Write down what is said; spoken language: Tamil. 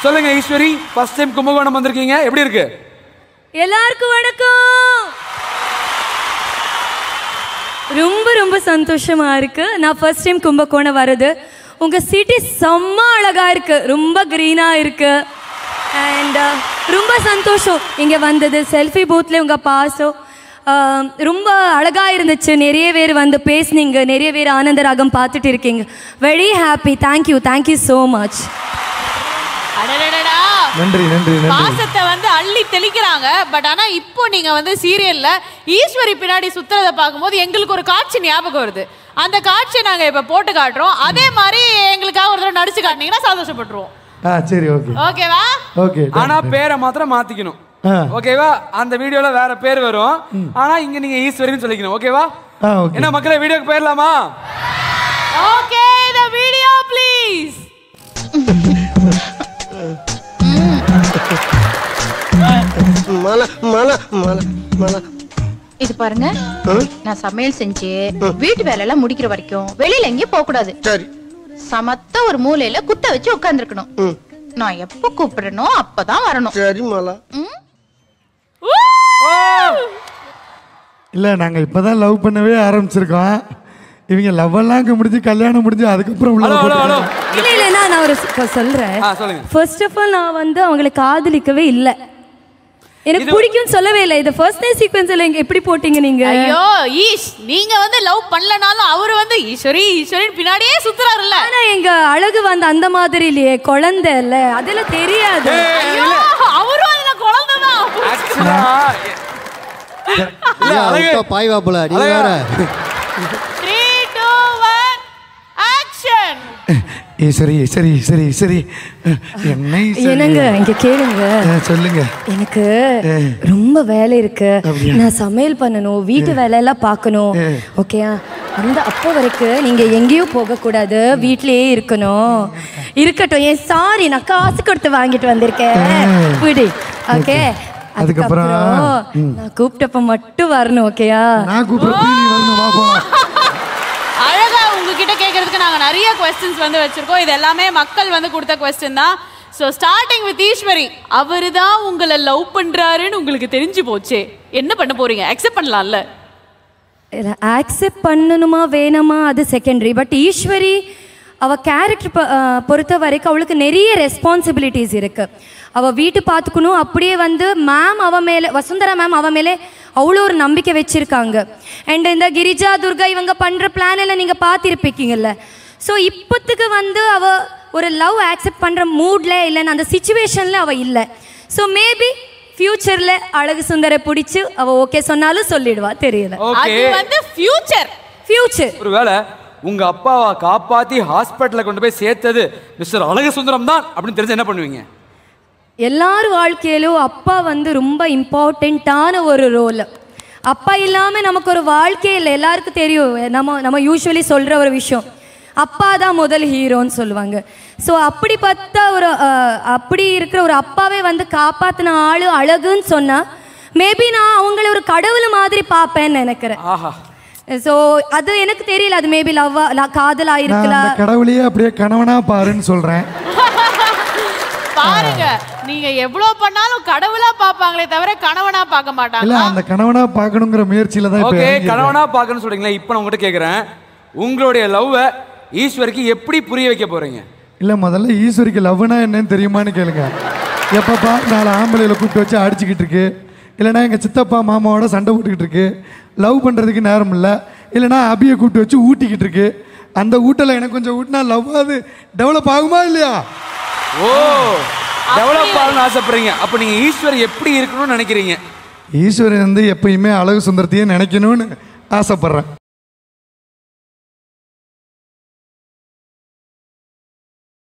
சொல்லுங்க ஈஸ்வரி ஃபர்ஸ்ட் டைம் கும்பகோணம் வந்திருக்கீங்க எப்படி இருக்கு எல்லாருக்கும் வணக்கம் ரொம்ப ரொம்ப சந்தோஷமா இருக்கு நான் ஃபர்ஸ்ட் டைம் கும்பகோணம் வருது உங்க சிட்டி செம்ம அழகா இருக்கு ரொம்ப கிரீனா இருக்கு அண்ட் ரொம்ப சந்தோஷம் இங்க வந்தது செல்ஃபி பூத்ல உங்க பாசம் ஆஹ், ரொம்ப அழகா இருந்துச்சு நிறைய பேர் வந்து பேசுனீங்க நிறைய பேர் ஆனந்த ராகம் பார்த்துட்டு இருக்கீங்க very happy thank you thank you so much அடடடடா நன்றி நன்றி நன்றி பாசத்தை வந்து அள்ளி தெளிக்கிறாங்க பட் ஆனா இப்போ நீங்க வந்து சீரியல்ல ஈஸ்வரி பின்னாடி சுத்துறத பார்க்கும்போது எங்களுக்கு ஒரு காட்சி ஞாபகம் வருது அந்த காட்சியை நாங்க இப்ப போட்டு காட்டுறோம் அதே மாதிரி எங்களுக்காக ஒரு தடவை நடிச்சு காட்டினீங்கன்னா சந்தோஷப்பட்டுருவோம் ஆ சரி ஓகே ஓகேவா ஓகே ஆனா பேரை மாத்திரம் மாத்திக்கணும் ஆ. ஓகேவா அந்த வீடியோல வேற பேர் வரும் ஆனா இங்க நீங்க ஈஸ்வரின்னு சொல்லிக்கணும் ஓகேவா ஆ ஓகே என்ன மக்களே வீடியோக்கு போயிடலாமா ஓகே த வீடியோ ப்ளீஸ் மலை மலை மலை மலை இது பாருங்க நான் சமையல் செஞ்சு வீட்டு வேலை எல்லாம் முடிக்கிற வரைக்கும் வெளியில எங்கேயும் போக கூடாது சரி சமத்த ஒரு மூலையில குத்த வச்சு உட்கார்ந்துருக்கணும் நான் எப்ப கூப்பிடுறனோ அப்பதான் வரணும் சரி மலை இல்லை நாங்கள் இப்போ தான் லவ் பண்ணவே ஆரம்பிச்சிருக்கோம் இவங்க லவ் எல்லாம் இங்கே முடிஞ்சு கல்யாணம் முடிஞ்சு அதுக்கப்புறம் உள்ள ஹலோ ஹலோ ஹலோ போட்டுருக்காங்க. இல்ல இல்ல நான் நான் ஒரு சொ- சொல்றேன் ஆ சொல்லுங்க ஃபர்ஸ்ட் ஆஃப் ஆல் நான் வந்து அவங்களை காதலிக்கவே இல்ல எனக்கு பிடிக்கும்னு சொல்லவே இல்லை இது ஃபர்ஸ்ட் டே சீக்வன்ஸ்ல எப்படி போட்டீங்க நீங்க ஐயோ ஈஷ் நீங்க வந்து லவ் பண்ணலனாலும் அவர் வந்து ஈஸ்வரி ஈஸ்வரின் பின்னாடியே சுத்துறாருல்ல ஆனா எங்க அழகு வந்து அந்த மாதிரி இல்லையே குழந்தை இல்ல அதெல்லாம் தெரியாது ஐயோ அவரும் அதுல குழந்தைதான் ஆக்சுவலா இல்ல அழகு பாய்வாப்புல நீ அழகா. வேற three two one action Eswari சரி சரி சரி என்ன ஈஸ்வரி? என்னங்க இங்க கேளுங்க ஆ, சொல்லுங்க எனக்கு ரொம்ப வேலை இருக்கு அப்படியா? நான் சமையல் பண்ணணும் வீட்டு வேலை எல்லாம் பார்க்கணும் ஓகேயா அந்த அப்போ வரைக்கும் நீங்க எங்கேயும் போக கூடாது வீட்லயே இருக்கணும் இருக்கட்டும் ஏன் சாரி நான் காசு கொடுத்து வாங்கிட்டு வந்திருக்கேன் விடு ஓகே அதுக்கப்புறம், அதுக்கப்புறம் நான் கூப்பிட்டப்ப மட்டும் வரணும் ஓகேயா நான் கூப்பிட்றப்ப நீ வரணும் வா போலாம் அழகா உங்ககிட்ட கேட்கறதுக்கு நாங்க நிறைய கொஸ்டின்ஸ் வந்து வச்சிருக்கோம் இது எல்லாமே மக்கள் வந்து கொடுத்த கொஸ்டின் தான் ஸோ ஸ்டார்டிங் வித் ஈஸ்வரி அவரு தான் உங்களை லவ் பண்றாருன்னு உங்களுக்கு தெரிஞ்சு போச்சே என்ன பண்ண போறீங்க அக்செப்ட் பண்ணலாம்ல ஆக்செப்ட் பண்ணணுமா வேணாமா அது செகண்டரி பட் ஈஸ்வரி அவ கேரக்டர் பொறுத்த வரைக்கும் அவளுக்கு நிறைய ரெஸ்பான்சிபிலிட்டிஸ் இருக்கு அவ வீட்டு பார்த்துக்கணும் அப்படியே வந்து மேம் அவ மேலே வசுந்தரா மேம் அவ மேலே அவ்வளோ ஒரு நம்பிக்கை வச்சிருக்காங்க அண்ட் இந்த கிரிஜா துர்கா இவங்க பண்ற பிளான் எல்லாம் நீங்க பார்த்திருப்பீங்கல்ல ஸோ இப்போத்துக்கு வந்து அவ ஒரு லவ் ஆக்செப்ட் பண்ற மூட்ல இல்லைன்னு அந்த சுச்சுவேஷன்ல அவ இல்லை ஸோ மேபி ஃபியூச்சர்ல அழகு சுந்தரை பிடிச்சு அவ ஓகே சொன்னாலும் சொல்லிடுவா தெரியல ஓகே அது வந்து ஃபியூச்சர் ஃபியூச்சர் ஒருவேளை உங்க அப்பாவை காப்பாத்தி ஹாஸ்பிட்டல்ல கொண்டு போய் சேர்த்தது மிஸ்டர் அழகு சுந்தரம் தான் அப்படின்னு தெரிஞ்சு என்ன பண்ணுவீங்க எல்லார் வாழ்க்கையிலும் அப்பா வந்து ரொம்ப இம்பார்ட்டண்ட்டான ஒரு ரோல் அப்பா இல்லாமல் நமக்கு ஒரு வாழ்க்கை இல்லை எல்லாருக்கும் தெரியும் நம்ம நம்ம யூஸ்வலி சொல்கிற ஒரு விஷயம் அப்பா தான் முதல் ஹீரோன்னு சொல்லுவாங்க ஸோ அப்படி பார்த்தா ஒரு அஹ், அப்படி இருக்கிற ஒரு அப்பாவே வந்து காப்பாற்றின ஆளு அழகுன்னு சொன்னால் மேபி நான் அவங்கள ஒரு கடவுள் மாதிரி பார்ப்பேன்னு நினைக்கிறேன் ஆஹா ஸோ அது எனக்கு தெரியல அது மேபி லவ்வா காதலா நான் இருக்கலாம் அந்த கடவுளையே அப்படியே கணவனா பாருன்னு சொல்றேன் பாருங்க நீங்க எவ்வளவு பண்ணாலும் கடவுளா பாப்பாங்களே தவிர கணவனா பார்க்க இல்ல மாட்டாங்க அந்த கணவனா பார்க்கணுங்கிற முயற்சியில தான் இப்ப ஓகே இறங்கியிருக்கேன். கணவனா பார்க்கணும்னு சொல்றீங்களா இப்போ நான் உங்ககிட்ட கேட்குறேன் உங்களுடைய லவ்வை ஈஸ்வருக்கு எப்படி புரிய வைக்க போறீங்க இல்ல முதல்ல ஈஸ்வரிக்கு லவ்னா என்னன்னு தெரியுமான்னு கேளுங்க எப்பப்பா நாலு ஆம்பளையில கூப்பிட்டு வச்சு அடிச்சுக்கிட்டு இருக்கு இல்லைன்னா எங்க சித்தப்பா மாமாவோட சண்டை போட்டுக்கிட்டு இருக்கு லவ் பண்றதுக்கு நேரம் இல்லை இல்லைன்னா அபியை கூப்பிட்டு வச்சு ஊட்டிக்கிட்டு இருக்கு அந்த ஊட்டல எனக்கு கொஞ்சம் ஊட்டினா லவ் அது டெவலப் ஆகுமா இல்லையா ஓ டெவலப் ஆகணும்னு ஆசைப்படுறீங்க அப்போ நீங்க ஈஸ்வர் எப்படி இருக்கணும்னு நினைக்கிறீங்க ஈஸ்வரன் வந்து எப்பயுமே அழகு சுந்தரத்தையே நினைக்கணும்னு ஆசைப்படுறேன்